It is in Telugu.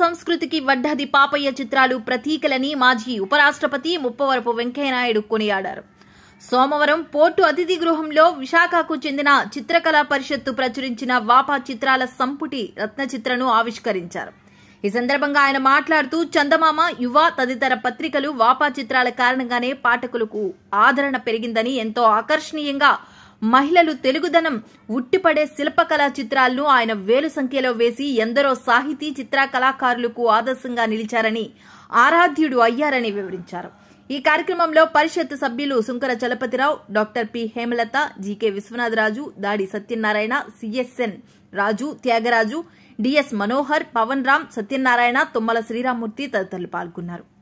సంస్కృతికి వడ్డది పాపయ్య చిత్రాలు ప్రతీకలని మాజీ ఉపరాష్ట్రపతి ముప్పవరపు వెంకయ్యనాయుడు కొనియాడారు సోమవారం పోర్టు అతిథి గృహంలో విశాఖకు చెందిన చిత్రకళా పరిషత్తు ప్రచురించిన వాపా చిత్రాల సంపుటి రత్న చిత్రను ఆవిష్కరించారు ఈ సందర్భంగా ఆయన మాట్లాడుతూ చందమామ యువ తదితర పత్రికలు వాపా చిత్రాల కారణంగానే పాఠకులకు ఆదరణ పెరిగిందని ఎంతో ఆకర్షణీయంగా మహిళలు తెలుగుదనం ఉట్టిపడే శిల్పకళా చిత్రాలను ఆయన వేలు సంఖ్యలో వేసి ఎందరో సాహితీ చిత్ర కళాకారులకు ఆదర్శంగా నిలిచారని ఆరాధ్యుడు అయ్యారని వివరించారు ఈ కార్యక్రమంలో పరిషత్ సభ్యులు Sunkara Chalapathi Rao doctor P Hemalatha GK Viswanatha Raju Dadi Satyanarayana CSN Raju Tyagaraju DS Manohar Pavan Ram Satyanarayana Tummala Sriramamurthy తదితరులు పాల్గొన్నారు